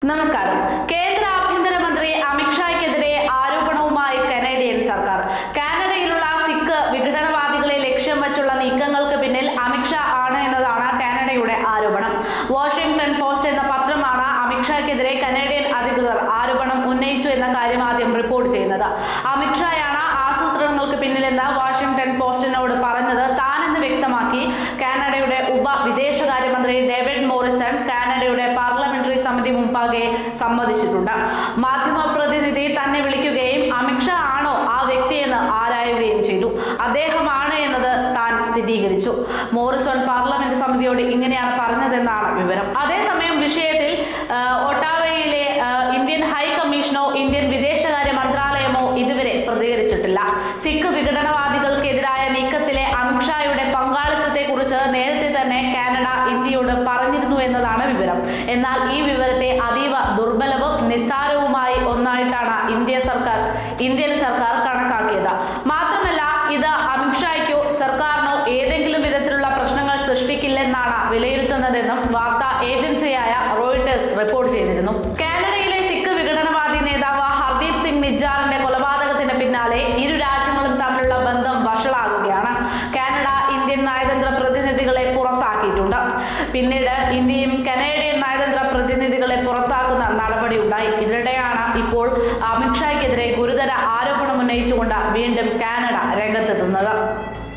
നമസ്കാരം കേന്ദ്ര ആഭ്യന്തരമന്ത്രി അമിത്ഷായ്ക്കെതിരെ ആരോപണവുമായി കനേഡിയൻ സർക്കാർ കാനഡയിലുള്ള സിഖ് വിഘടനവാദികളെ ലക്ഷ്യം വെച്ചുള്ള നീക്കങ്ങൾക്ക് പിന്നിൽ അമിത്ഷാ ആണ് എന്നതാണ് കാനഡയുടെ ആരോപണം വാഷിംഗ്ടൺ പോസ്റ്റ് എന്ന പത്രമാണ് അമിത്ഷായ്ക്കെതിരെ കനേഡിയൻ അധികൃതർ ആരോപണം ഉന്നയിച്ചു എന്ന കാര്യം ആദ്യം റിപ്പോർട്ട് ചെയ്യുന്നത് അമിത്ഷായാണ് ആസൂത്രണങ്ങൾക്ക് പിന്നിലെന്ന് വാഷിംഗ്ടൺ പോസ്റ്റിനോട് പറഞ്ഞത് താനെന്ന് വ്യക്തമാക്കി കാനഡയുടെ ഉപ വിദേശകാര്യമന്ത്രി ഡേവിഡ് മോറിസൺ കാനഡയുടെ പാർലമെന്ററി സമിതി മുമ്പാകെ സമ്മതിച്ചിട്ടുണ്ട് മാധ്യമ പ്രതിനിധി തന്നെ വിളിക്കുകയും അമിത്ഷാ ആണോ ആ വ്യക്തിയെന്ന് ആരായുകയും ചെയ്തു അദ്ദേഹമാണ് എന്നത് താൻ സ്ഥിരീകരിച്ചു മോറിസൺ പാർലമെന്റ് സമിതിയോട് ഇങ്ങനെയാണ് പറഞ്ഞതെന്നാണ് വിവരം അതേസമയം വിഷയത്തിൽ ആ, ഒട്ടാവയിലെ ആ, ഇന്ത്യൻ ഹൈ കമ്മീഷനോ ഇന്ത്യൻ വിദേശകാര്യ മന്ത്രാലയമോ ഇതുവരെ പ്രതികരിച്ചിട്ടില്ല സിഖ് വിഘടനവാദികൾക്കെതിരായ നീക്കത്തിലെ അമിത്ഷായുടെ പങ്കാളിത്തത്തെക്കുറിച്ച് നേരത്തെ തന്നെ കാനഡ ഇന്ത്യയോട് പറഞ്ഞിരുന്നു എന്നതാണ് വിവരം എന്നാൽ ഈ വിവരത്തെ അതീവ ദുർബലവും നിസ്സാരവുമായി ഒന്നായിട്ടാണ് ഇന്ത്യ സർക്കാർ ഇന്ത്യൻ സർക്കാർ കണക്കാക്കിയത് മാത്രമല്ല ഇത് അമിത്ഷായ്ക്കോ സർക്കാരിനോ ഏതെങ്കിലും വിധത്തിലുള്ള പ്രശ്നങ്ങൾ സൃഷ്ടിക്കില്ലെന്നാണ് വിലയിരുത്തുന്നതെന്നും വാർത്താ ഏജൻസിയായ റോയിട്ടേഴ്സ് റിപ്പോർട്ട് ചെയ്തിരുന്നു കാനഡയിലെ സിഖ് വിഘടനവാദി നേതാവ് ഹർദീപ് സിംഗ് നിജാറിന്റെ കൊലപാതകത്തിന് പിന്നാലെ ഇരു രാജ്യങ്ങളും തമ്മിലുള്ള ബന്ധം വഷളാകുകയാണ് കാനഡ ഇന്ത്യൻ നയതന്ത്ര പ്രതിനിധികളെ പുറത്താക്കിയിട്ടുണ്ട് പിന്നീട് ഇന്ത്യയും കനേഡിയൻ നയതന്ത്ര പ്രതിനിധികളെ പുറത്താക്കുന്ന നടപടി ഉണ്ടായി ഇതിനിടെയാണ് ഇപ്പോൾ അമിത്ഷായ്ക്കെതിരെ ഗുരുതര ആരോപണം ഉന്നയിച്ചുകൊണ്ട് വീണ്ടും കാനഡ രംഗത്തെത്തുന്നത്